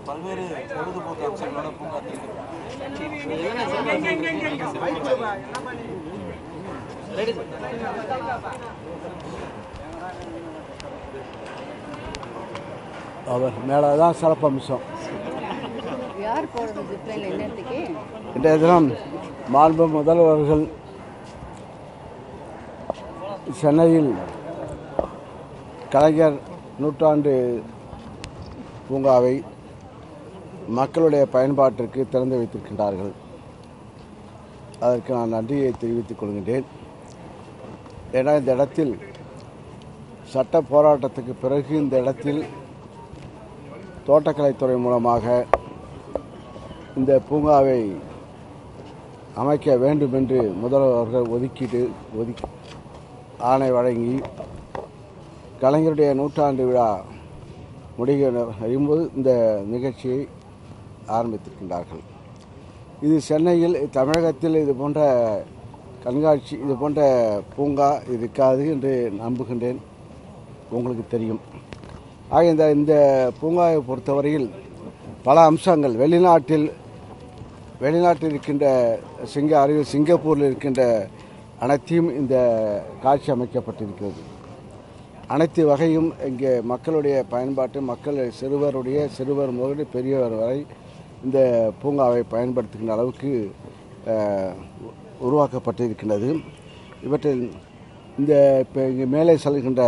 பல்வேறு பொழுதுபோக்கு அம்சங்களோட பூங்கா அவர் மேலே தான் சிறப்பம்சம் யார் போகிறது ஜிப்லைனில் என்னத்துக்கு இன்றைய தினம் மாண்பு முதல்வர்கள் சென்னையில் கலைஞர் நூற்றாண்டு பூங்காவை மக்களுடைய பயன்பாட்டிற்கு திறந்து வைத்திருக்கின்றார்கள் அதற்கு நான் நன்றியை தெரிவித்துக் கொள்கின்றேன் ஏன்னா இந்த இடத்தில் சட்ட போராட்டத்துக்கு பிறகு இந்த இடத்தில் தோட்டக்கலைத்துறை மூலமாக இந்த பூங்காவை அமைக்க வேண்டும் என்று முதல்வர்கள் ஒதுக்கீடு ஒதுக்கி ஆணை வழங்கி கலைஞருடைய நூற்றாண்டு விழா முடியும்போது இந்த நிகழ்ச்சியை ஆரம்பித்திருக்கின்றார்கள் இது சென்னையில் தமிழகத்தில் இது போன்ற கண்காட்சி இது போன்ற பூங்கா இருக்காது என்று நம்புகின்றேன் உங்களுக்கு தெரியும் ஆக இந்த இந்த பூங்காவை பொறுத்தவரையில் பல அம்சங்கள் வெளிநாட்டில் வெளிநாட்டில் இருக்கின்ற சிங்க அறிவு சிங்கப்பூரில் இருக்கின்ற அனைத்தையும் இந்த காட்சி அமைக்கப்பட்டிருக்கிறது அனைத்து வகையும் இங்கே மக்களுடைய பயன்பாட்டு மக்கள் சிறுவருடைய சிறுவர் முதல் பெரியவர் வரை இந்த பூங்காவை பயன்படுத்துகின்ற அளவுக்கு அஹ், உருவாக்கப்பட்டிருக்கின்றது இவற்றில் இந்த இப்போ இங்கே மேலே செல்கின்ற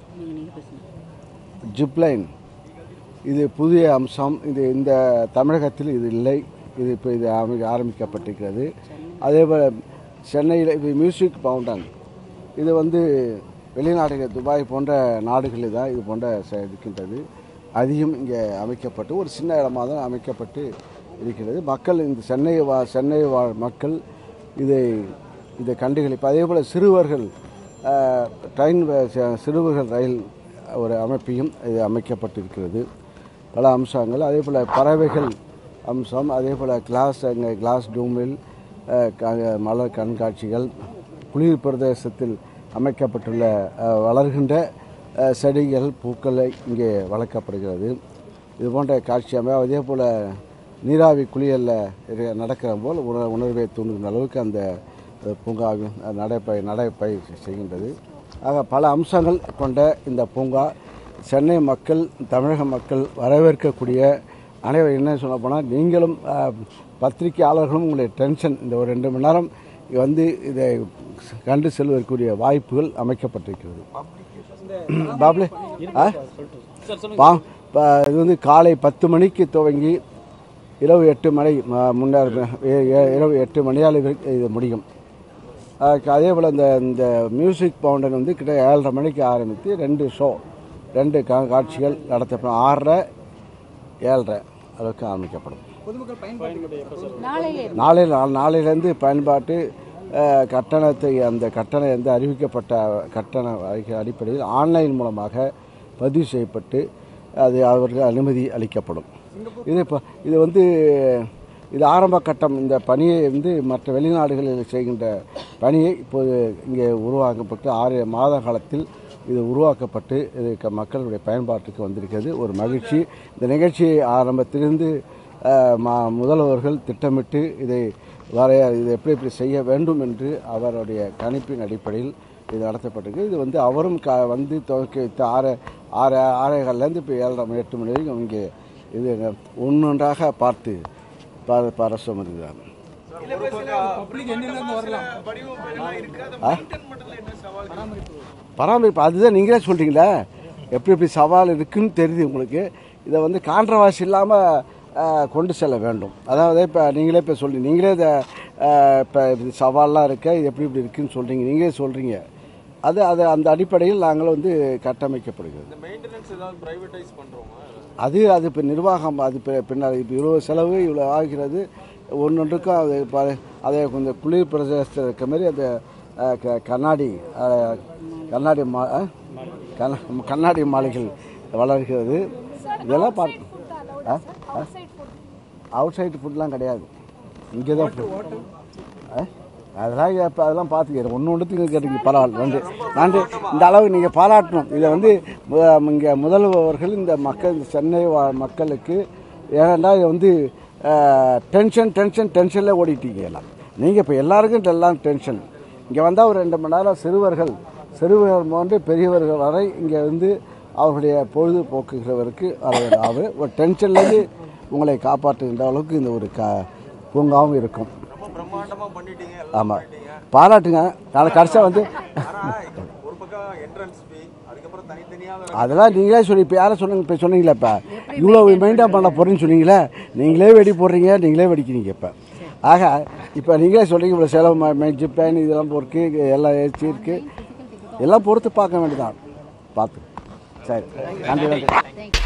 ஜிப்லைன் இது புதிய அம்சம் இது இந்த தமிழகத்தில் இது இல்லை இது இப்போ இது ஆரம்பி ஆரம்பிக்கப்பட்டிருக்கிறது அதே போல் சென்னையில் இது மியூசிக் பவுண்டன் இது வந்து வெளிநாடுகள் துபாய் போன்ற நாடுகளில் தான் இது போன்ற ச- இருக்கின்றது அதிகம் இங்கே அமைக்கப்பட்டு ஒரு சின்ன இடமாக தான் அமைக்கப்பட்டு இருக்கிறது மக்கள் இந்த சென்னை வா சென்னை வாழ் மக்கள் இதை இதை கண்டுகளிப்பு அதே போல் சிறுவர்கள் அஹ், ட்ரெயின் வ- ச- சிறுவர்கள் ரயில் ஒரு அமைப்பையும் இது அமைக்கப்பட்டிருக்கிறது பல அம்சங்கள் அதே போல் பறவைகள் அம்சம் அதே போல் கிளாஸ் அங்கே கிளாஸ் டூமில் அஹ், க- மலர் கண்காட்சிகள் குளிர் பிரதேசத்தில் அமைக்கப்பட்டுள்ள அஹ், வளர்கின்ற அஹ், செடிகள் பூக்களை இங்கே வளர்க்கப்படுகிறது இது போன்ற காட்சி அமை அதே போல் நீராவி குளியலில் நடக்கிற போல் உண உணர்வை தூண்டுகின்ற அளவுக்கு அந்த அஹ், பூங்காவின் நடைப்பை நடைப்பை செய்கின்றது ஆக பல அம்சங்கள் கொண்ட இந்த பூங்கா சென்னை மக்கள் தமிழக மக்கள் வரவேற்கக்கூடிய அனைவரும் என்ன சொல்ல போனால் நீங்களும் அஹ், பத்திரிகையாளர்களும் உங்களுடைய டென்ஷன் இந்த ஒரு ரெண்டு மணி நேரம் வந்து இதை கண்டு செல்வதற்குரிய வாய்ப்புகள் அமைக்கப்பட்டிருக்கிறது பாப்லே ஆ? பா ப- இது வந்து காலை பத்து மணிக்கு துவங்கி இரவு எட்டு மணி ம- முன்னர் எ- எ- இரவு எட்டு மணியால் இது இது முடியும் அதுக்கு அதே போல் இந்த இந்த மியூசிக் பவுண்டன் வந்து கிட்ட ஏழரை மணிக்கு ஆரம்பித்து ரெண்டு ஷோ ரெண்டு கா காட்சிகள் நடத்தப்படும் ஆறரை ஏழரை அளவுக்கு ஆரம்பிக்கப்படும் நாளையிலே நாளை நாளையிலேருந்து பயன்பாட்டு அஹ், கட்டணத்தை அந்த கட்டணம் வந்து அறிவிக்கப்பட்ட கட்டண அறிக்கை அடிப்படையில் ஆன்லைன் மூலமாக பதிவு செய்யப்பட்டு அது அவருக்கு அனுமதி அளிக்கப்படும் இது இப்போ இது வந்து இது ஆரம்ப கட்டம் இந்த பணியை வந்து மற்ற வெளிநாடுகளில் செய்கின்ற பணியை இப்போது இங்கே உருவாக்கப்பட்டு ஆறு மாத காலத்தில் இது உருவாக்கப்பட்டு இது க- மக்களுடைய பயன்பாட்டுக்கு வந்திருக்கிறது ஒரு மகிழ்ச்சி இந்த நிகழ்ச்சி ஆரம்பத்திலிருந்து அஹ், மா- முதல்வர்கள் திட்டமிட்டு இதை வரைய இதை எப்படி எப்படி செய்ய வேண்டும் என்று அவருடைய கணிப்பின் அடிப்படையில் இது நடத்தப்பட்டிருக்கு இது வந்து அவரும் க வந்து துவக்கி வைத்த ஆறு ஆறு ஆறே காலிலேருந்து இப்போ ஏழரை மணி எட்டு மணி வரைக்கும் இங்கே இது ஒன்றொன்றாக பார்த்து ப- பரசம் இருக்கிறாங்க பராமரிப்பு அதுதான் நீங்களே சொல்றீங்களே எப்படி எப்படி சவால் இருக்குன்னு தெரியுது உங்களுக்கு இதை வந்து கான்ட்ரவாசி இல்லாமல் கொண்டு செல்ல வேண்டும் அதாவது இப்போ நீங்களே இப்போ சொல்லி நீங்களே இதை இப்போ சவால்லாம் இருக்க இது எப்படி இப்படி இருக்குன்னு சொல்கிறீங்க நீங்களே சொல்கிறீங்க அது அது அந்த அடிப்படையில் நாங்கள் வந்து கட்டமைக்கப்படுகிறது இந்த மெயின்டெனன்ஸ் ஏதாவது பிரைவேடைஸ் பண்றோமா அது அது இப்போ நிர்வாகம் அது இப்போ பின்னால் இப்போ இவ்வளோ செலவு இவ்வளோ ஆகிறது ஒன்றொன்றுக்கும் அது இப்போ அதை கொஞ்சம் குளிர் பிரதேசத்தில் இருக்க மாதிரி அந்த அஹ், க- கண்ணாடி அஹ், கண்ணாடி மா அஹ், கண்ண- கண்ணாடி மாளிகள் வளர்கிறது இதெல்லாம் பார்க்க அவுட் சைடு ஃபுட்லாம் கிடையாது இங்கே தான் food. அஹ், அதெல்லாம் இப்போ அதெல்லாம் பார்த்துக்கிறேன் ஒன்று ஒன்றுத்துக்கு கேட்டீங்க பரவாயில்ல நன்றி நன்றி இந்த அளவுக்கு நீங்கள் பாராட்டணும் இதை வந்து இங்கே முதல்வர்கள் இந்த மக்கள் இந்த சென்னை வா- மக்களுக்கு ஏன்னா இது வந்து டென்ஷன் டென்ஷன் டென்ஷனில் ஓடிட்டீங்க எல்லாம் நீங்கள் இப்போ எல்லாருக்கும் எல்லாம் டென்ஷன் இங்கே வந்தால் ஒரு ரெண்டு மணி நேரம் சிறுவர்கள் சிறுவர்கள் போன்று பெரியவர்கள் வரை இங்கே வந்து அவர்களுடைய பொழுதுபோக்குகிறவருக்கு அவர் ஒரு டென்ஷன்லேருந்து உங்களை காப்பாற்றுகின்ற அளவுக்கு இந்த ஒரு க பூங்காவும் இருக்கும் ரொம்ப பிரம்மாண்டமா பண்ணிட்டீங்க எல்லாம் ஆமாம் பண்ணிட்டீங்க பாராட்டுங்க நாளைக்கு கடைசியாக வந்து ஆனா ஒரு பக்கம் என்ட்ரன்ஸ் ஃபீ அதுக்கப்புறம் தனித்தனியா வேற அதெல்லாம் நீங்களே சொல்லி இப்போ யாரை சொன்னீங்க இப்போ சொன்னீங்களே இப்போ இவ்வளோ மெயின்டைன் பண்ண போகிறேன்னு சொன்னீங்களே நீங்களே வெடி போடுறீங்க நீங்களே வெடிக்கிறீங்க இப்போ ஆக இப்போ நீங்களே சொல்றீங்க இவ்வளோ செலவு ஜிப்பேன் இதெல்லாம் பொறுக்கு எல்லாம் ஏசி இருக்கு எல்லாம் பொறுத்து பார்க்க வேண்டியதான் பார்த்து சரி நன்றி நன்றி தேங்க்யூ